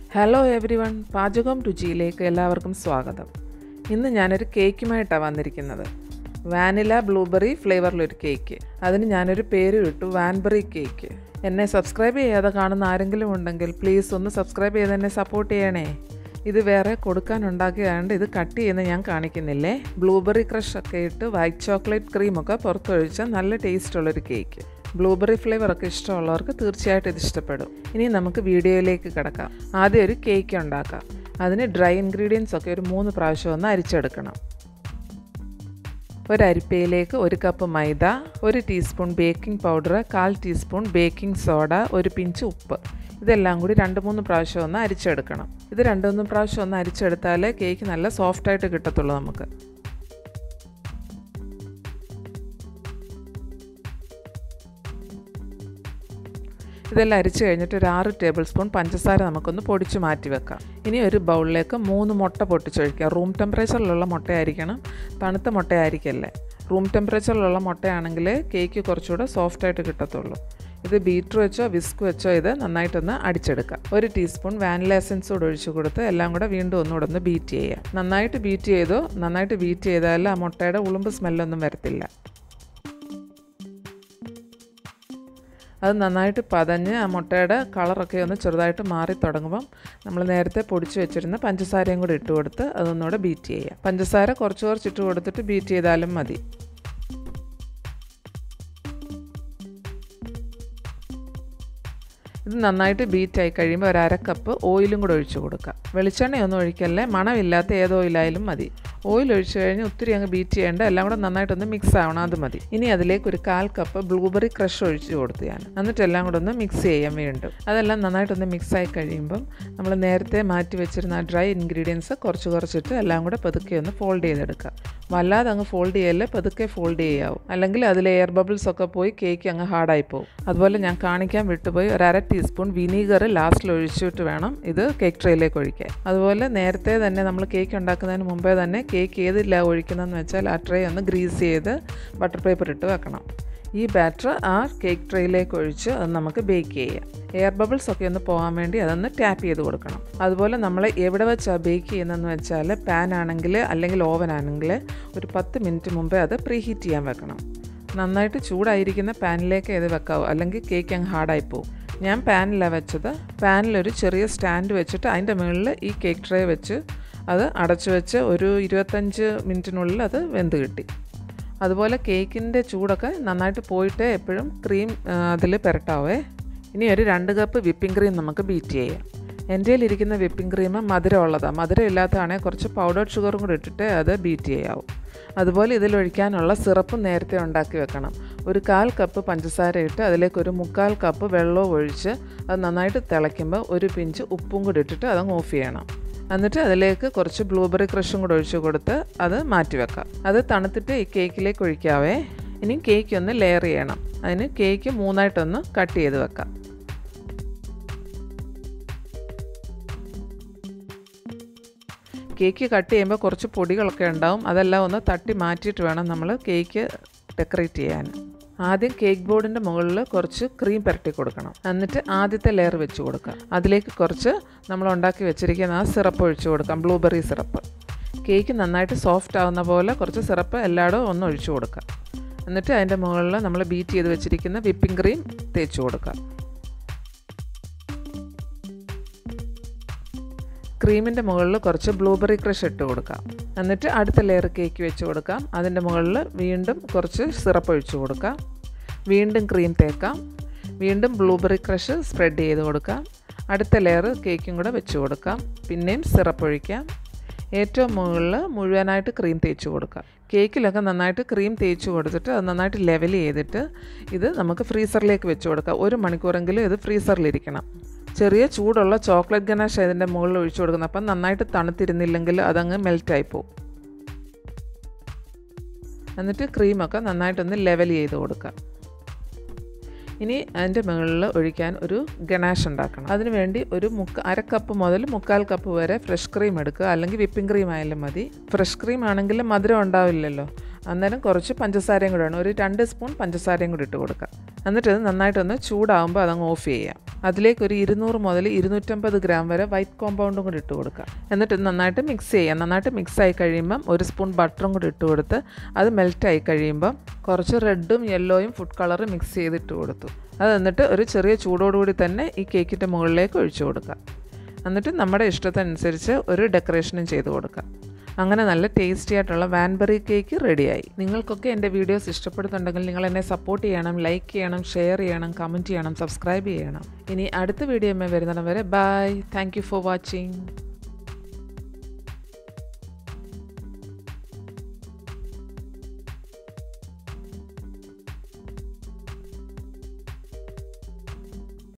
hello every one പാചകം രുചിയിലേക്ക് എല്ലാവർക്കും സ്വാഗതം ഇന്ന് ഞാനൊരു കേക്കുമായിട്ടാണ് വന്നിരിക്കുന്നത് വാനില ബ്ലൂബെറി ഫ്ലേവറിലൊരു കേക്ക് അതിന് ഞാനൊരു പേര് ഇട്ടു വാൻബെറി കേക്ക് എന്നെ സബ്സ്ക്രൈബ് ചെയ്യാതെ കാണുന്ന ആരെങ്കിലും ഉണ്ടെങ്കിൽ പ്ലീസ് ഒന്ന് സബ്സ്ക്രൈബ് ചെയ്ത് എന്നെ സപ്പോർട്ട് ചെയ്യണേ ഇത് വേറെ കൊടുക്കാനുണ്ടാക്കിയതുകൊണ്ട് ഇത് കട്ട് ചെയ്യുന്ന ഞാൻ കാണിക്കുന്നില്ലേ ബ്ലൂബെറി ക്രഷ് ഒക്കെ ഇട്ട് വൈറ്റ് ചോക്ലേറ്റ് ക്രീമൊക്കെ പുറത്തൊഴിച്ച നല്ല ടേസ്റ്റുള്ളൊരു കേക്ക് ബ്ലൂബെറി ഫ്ലേവർ ഒക്കെ ഇഷ്ടമുള്ളവർക്ക് തീർച്ചയായിട്ടും ഇത് ഇഷ്ടപ്പെടും ഇനി നമുക്ക് വീഡിയോയിലേക്ക് കിടക്കാം ആദ്യം ഒരു കേക്ക് ഉണ്ടാക്കാം അതിന് ഡ്രൈ ഇൻഗ്രീഡിയൻസ് ഒക്കെ ഒരു മൂന്ന് പ്രാവശ്യം ഒന്ന് അരിച്ചെടുക്കണം ഒരു അരിപ്പയിലേക്ക് ഒരു കപ്പ് മൈദ ഒരു ടീസ്പൂൺ ബേക്കിംഗ് പൗഡർ കാൽ ടീസ്പൂൺ ബേക്കിംഗ് സോഡ ഒരു പിഞ്ച് ഉപ്പ് ഇതെല്ലാം കൂടി രണ്ട് മൂന്ന് പ്രാവശ്യം ഒന്ന് അരിച്ചെടുക്കണം ഇത് രണ്ട് മൂന്ന് പ്രാവശ്യം ഒന്ന് അരിച്ചെടുത്താലേ കേക്ക് നല്ല സോഫ്റ്റായിട്ട് കിട്ടത്തുള്ളൂ നമുക്ക് ഇതെല്ലാം അരിച്ചു കഴിഞ്ഞിട്ട് ഒരു ആറ് ടേബിൾ സ്പൂൺ പഞ്ചസാര നമുക്കൊന്ന് പൊടിച്ച് മാറ്റി വെക്കാം ഇനി ഒരു ബൗളിലേക്ക് മൂന്ന് മുട്ട പൊട്ടിച്ചൊഴിക്കുക റൂം ടെമ്പറേച്ചറിലുള്ള മുട്ടയായിരിക്കണം തണുത്ത മുട്ടയായിരിക്കല്ലേ റൂം ടെമ്പറേച്ചറിലുള്ള മുട്ടയാണെങ്കിൽ കേക്ക് കുറച്ചുകൂടെ സോഫ്റ്റായിട്ട് കിട്ടത്തുള്ളൂ ഇത് ബീറ്റർ വെച്ചോ വിസ്ക് വെച്ചോ ഇത് നന്നായിട്ടൊന്ന് അടിച്ചെടുക്കാം ഒരു ടീസ്പൂൺ വാനില എസൻസ് കൂടെ ഒഴിച്ച് കൊടുത്ത് എല്ലാം കൂടെ വീണ്ടും ഒന്നുകൂടെ ഒന്ന് ബീറ്റ് ചെയ്യുക നന്നായിട്ട് ബീറ്റ് ചെയ്തോ നന്നായിട്ട് ബീറ്റ് ചെയ്താൽ ആ മുട്ടയുടെ ഉളുമ്പ് സ്മെല്ലൊന്നും വരത്തില്ല അത് നന്നായിട്ട് പതഞ്ഞ് ആ മുട്ടയുടെ കളറൊക്കെ ഒന്ന് ചെറുതായിട്ട് മാറി തുടങ്ങുമ്പം നമ്മൾ നേരത്തെ പൊടിച്ച് വെച്ചിരുന്ന പഞ്ചസാരയും കൂടി ഇട്ട് കൊടുത്ത് അതൊന്നുകൂടെ ബീറ്റ് ചെയ്യുക പഞ്ചസാര കുറച്ച് കുറച്ച് ഇട്ട് കൊടുത്തിട്ട് ബീറ്റ് ചെയ്താലും മതി ഇത് നന്നായിട്ട് ബീറ്റ് ആയി കഴിയുമ്പോൾ ഒരു അര കപ്പ് ഓയിലും കൂടെ ഒഴിച്ച് കൊടുക്കുക വെളിച്ചെണ്ണയൊന്നും ഒഴിക്കല്ലേ മണമില്ലാത്ത ഏത് ഓയിലായാലും മതി ഓയിൽ ഒഴിച്ച് കഴിഞ്ഞ് ഒത്തിരി അങ്ങ് ബീറ്റ് ചെയ്യേണ്ട എല്ലാം കൂടെ നന്നായിട്ടൊന്ന് മിക്സ് ആവണം അത് മതി ഇനി അതിലേക്ക് ഒരു കാൽ കപ്പ് ബ്ലൂബെറി ക്രഷ് ഒഴിച്ച് കൊടുത്ത് ഞാൻ എന്നിട്ട് എല്ലാം കൂടെ ഒന്ന് മിക്സ് ചെയ്യാൻ വീണ്ടും അതെല്ലാം നന്നായിട്ടൊന്ന് മിക്സ് ആയി കഴിയുമ്പം നമ്മൾ നേരത്തെ മാറ്റി വെച്ചിരുന്ന ഡ്രൈ ഇൻഗ്രീഡിയൻസ് കുറച്ച് കുറച്ചിട്ട് എല്ലാം കൂടെ പതുക്കെ ഒന്ന് ഫോൾഡ് ചെയ്തെടുക്കുക വല്ലാതെ അങ്ങ് ഫോൾഡ് ചെയ്യല്ലേ പതുക്കെ ഫോൾഡ് ചെയ്യാവും അല്ലെങ്കിൽ അതിൽ എയർ ബബിൾസ് ഒക്കെ പോയി കേക്ക് അങ്ങ് ഹാർഡായി പോകും അതുപോലെ ഞാൻ കാണിക്കാൻ വിട്ടുപോയി ഒരു അര ടീസ്പൂൺ വിനീഗർ ലാസ്റ്റിൽ ഒഴിച്ചിട്ട് വേണം ഇത് കേക്ക് ട്രേയിലേക്ക് ഒഴിക്കാൻ അതുപോലെ നേരത്തെ തന്നെ നമ്മൾ കേക്ക് ഉണ്ടാക്കുന്നതിന് മുമ്പേ തന്നെ കേക്ക് ഏതില്ല ഒഴിക്കുന്നതെന്ന് വെച്ചാൽ ആ ട്രേ ഒന്ന് ഗ്രീസ് ചെയ്ത് ബട്ടർ പേപ്പർ ഇട്ട് വെക്കണം ഈ ബാറ്റർ ആ കേക്ക് ട്രേയിലേക്ക് ഒഴിച്ച് അത് നമുക്ക് ബേക്ക് ചെയ്യാം എയർ ബബിൾസ് ഒക്കെ ഒന്ന് പോകാൻ വേണ്ടി അതൊന്ന് ടാപ്പ് ചെയ്ത് കൊടുക്കണം അതുപോലെ നമ്മൾ എവിടെ വെച്ചാണ് ബേക്ക് ചെയ്യുന്നതെന്ന് വെച്ചാൽ പാൻ ആണെങ്കിൽ അല്ലെങ്കിൽ ഓവൻ ആണെങ്കിൽ ഒരു പത്ത് മിനിറ്റ് മുമ്പേ അത് പ്രീ ഹീറ്റ് ചെയ്യാൻ വെക്കണം നന്നായിട്ട് ചൂടായിരിക്കുന്ന പാനിലേക്ക് ഇത് വെക്കാവൂ അല്ലെങ്കിൽ കേക്ക് അങ്ങ് ഹാർഡായി പോകും ഞാൻ പാനിലാണ് വെച്ചത് പാനിലൊരു ചെറിയ സ്റ്റാൻഡ് വെച്ചിട്ട് അതിൻ്റെ മുകളിൽ ഈ കേക്ക് ട്രേ വെച്ച് അത് അടച്ചു വെച്ച് ഒരു ഇരുപത്തഞ്ച് മിനിറ്റിനുള്ളിൽ അത് വെന്ത് കിട്ടി അതുപോലെ കേക്കിൻ്റെ ചൂടൊക്കെ നന്നായിട്ട് പോയിട്ട് എപ്പോഴും ക്രീം അതിൽ പുരട്ടാവേ ഇനി ഒരു രണ്ട് കപ്പ് വിപ്പിംഗ് ക്രീം നമുക്ക് ബീറ്റ് ചെയ്യാം എൻ്റെ ഇരിക്കുന്ന വിപ്പിംഗ് ക്രീം മധുരമുള്ളതാണ് മധുരം ഇല്ലാത്തതാണെങ്കിൽ കുറച്ച് പൗഡർഡ് ഷുഗറും കൂടി ഇട്ടിട്ട് അത് ബീറ്റ് ചെയ്യാവും അതുപോലെ ഇതിലൊഴിക്കാനുള്ള സിറപ്പ് നേരത്തെ ഉണ്ടാക്കി വെക്കണം ഒരു കാൽ കപ്പ് പഞ്ചസാര ഇട്ട് അതിലേക്ക് ഒരു മുക്കാൽ കപ്പ് വെള്ളവും ഒഴിച്ച് അത് നന്നായിട്ട് തിളയ്ക്കുമ്പോൾ ഒരു പിഞ്ച് ഉപ്പും കൂടി ഇട്ടിട്ട് അതങ്ങ് ഓഫ് ചെയ്യണം എന്നിട്ട് അതിലേക്ക് കുറച്ച് ബ്ലൂബെറി ക്രഷും കൂടെ ഒഴിച്ച് കൊടുത്ത് അത് മാറ്റി വെക്കാം അത് തണുത്തിട്ട് ഈ കേക്കിലേക്ക് ഒഴിക്കാവേ ഇനി കേക്ക് ഒന്ന് ലെയർ ചെയ്യണം അതിന് കേക്ക് മൂന്നായിട്ടൊന്ന് കട്ട് ചെയ്ത് വെക്കാം കേക്ക് കട്ട് ചെയ്യുമ്പോൾ കുറച്ച് പൊടികളൊക്കെ ഉണ്ടാവും അതെല്ലാം ഒന്ന് തട്ടി മാറ്റിയിട്ട് വേണം നമ്മൾ കേക്ക് ഡെക്കറേറ്റ് ചെയ്യാൻ ആദ്യം കേക്ക് ബോർഡിൻ്റെ മുകളിൽ കുറച്ച് ക്രീം പുരട്ടി കൊടുക്കണം എന്നിട്ട് ആദ്യത്തെ ലെയർ വെച്ച് കൊടുക്കുക അതിലേക്ക് കുറച്ച് നമ്മൾ ഉണ്ടാക്കി വെച്ചിരിക്കുന്ന ആ സിറപ്പ് ഒഴിച്ച് കൊടുക്കാം ബ്ലൂബെറി സിറപ്പ് കേക്ക് നന്നായിട്ട് സോഫ്റ്റ് ആവുന്ന പോലെ കുറച്ച് സിറപ്പ് എല്ലായിടും ഒന്ന് ഒഴിച്ചു കൊടുക്കുക എന്നിട്ട് അതിൻ്റെ മുകളിൽ നമ്മൾ ബീറ്റ് ചെയ്ത് വെച്ചിരിക്കുന്ന വിപ്പിംഗ് ക്രീം തേച്ച് കൊടുക്കുക ക്രീമിൻ്റെ മുകളിൽ കുറച്ച് ബ്ലൂബെറി ക്രഷ് ഇട്ട് കൊടുക്കാം എന്നിട്ട് അടുത്ത ലെയർ കേക്ക് വെച്ച് കൊടുക്കാം അതിൻ്റെ മുകളിൽ വീണ്ടും കുറച്ച് സിറപ്പ് ഒഴിച്ച് കൊടുക്കാം വീണ്ടും ക്രീം തേക്കാം വീണ്ടും ബ്ലൂബെറി ക്രഷ് സ്പ്രെഡ് ചെയ്ത് കൊടുക്കാം അടുത്ത ലെയർ കേക്കും കൂടെ വെച്ച് കൊടുക്കാം പിന്നെയും സിറപ്പ് ഒഴിക്കാം ഏറ്റവും മുകളിൽ മുഴുവനായിട്ട് ക്രീം തേച്ച് കൊടുക്കാം കേക്കിലൊക്കെ നന്നായിട്ട് ക്രീം തേച്ച് കൊടുത്തിട്ട് അത് നന്നായിട്ട് ലെവൽ ചെയ്തിട്ട് ഇത് നമുക്ക് ഫ്രീസറിലേക്ക് വെച്ച് കൊടുക്കാം ഒരു മണിക്കൂറെങ്കിലും ഇത് ഫ്രീസറിലിരിക്കണം ചെറിയ ചൂടുള്ള ചോക്ലേറ്റ് ഗനാഷ് ഇതിൻ്റെ മുകളിൽ ഒഴിച്ചു കൊടുക്കുന്നത് അപ്പം നന്നായിട്ട് തണുത്തിരുന്നില്ലെങ്കിൽ അതങ്ങ് മെൽറ്റായി പോകും എന്നിട്ട് ക്രീമൊക്കെ നന്നായിട്ടൊന്ന് ലെവൽ ചെയ്ത് കൊടുക്കാം ഇനി അതിൻ്റെ മുകളിൽ ഒഴിക്കാൻ ഒരു ഗണാഷ് ഉണ്ടാക്കണം അതിനുവേണ്ടി ഒരു മുക്ക അര കപ്പ് മുതൽ മുക്കാൽ കപ്പ് വരെ ഫ്രഷ് ക്രീം എടുക്കുക അല്ലെങ്കിൽ വിപ്പിംഗ് ക്രീം ആയാലും മതി ഫ്രഷ് ക്രീം ആണെങ്കിൽ മധുരം ഉണ്ടാവില്ലല്ലോ അന്നേരം കുറച്ച് പഞ്ചസാരയും കൂടെ വേണം ഒരു രണ്ട് സ്പൂൺ പഞ്ചസാരയും കൂടി ഇട്ട് കൊടുക്കാം എന്നിട്ട് ഇത് നന്നായിട്ടൊന്ന് ചൂടാകുമ്പോൾ അതങ്ങ് ഓഫ് ചെയ്യാം അതിലേക്ക് ഒരു ഇരുന്നൂറ് മുതൽ ഇരുന്നൂറ്റമ്പത് ഗ്രാം വരെ വൈറ്റ് കോമ്പൗണ്ടും കൂടി ഇട്ട് കൊടുക്കാം എന്നിട്ട് ഇത് നന്നായിട്ട് മിക്സ് ചെയ്യാം നന്നായിട്ട് മിക്സ് ആയി കഴിയുമ്പം ഒരു സ്പൂൺ ബട്ടറും കൂടി ഇട്ട് കൊടുത്ത് അത് മെൽറ്റായി കഴിയുമ്പം കുറച്ച് റെഡും യെല്ലോയും ഫുഡ് കളർ മിക്സ് ചെയ്തിട്ട് കൊടുത്തു അത് എന്നിട്ട് ഒരു ചെറിയ ചൂടോടുകൂടി തന്നെ ഈ കേക്കിൻ്റെ മുകളിലേക്ക് ഒഴിച്ചു കൊടുക്കാം എന്നിട്ട് നമ്മുടെ ഇഷ്ടത്തിനനുസരിച്ച് ഒരു ഡെക്കറേഷനും ചെയ്ത് കൊടുക്കാം അങ്ങനെ നല്ല ടേസ്റ്റി ആയിട്ടുള്ള വാൻബെറി കേക്ക് റെഡിയായി നിങ്ങൾക്കൊക്കെ എൻ്റെ വീഡിയോസ് ഇഷ്ടപ്പെടുന്നുണ്ടെങ്കിൽ നിങ്ങൾ എന്നെ സപ്പോർട്ട് ചെയ്യണം ലൈക്ക് ചെയ്യണം ഷെയർ ചെയ്യണം കമൻറ്റ് ചെയ്യണം സബ്സ്ക്രൈബ് ചെയ്യണം ഇനി അടുത്ത വീഡിയോ വരുന്നിടം വരെ bye thank you for watching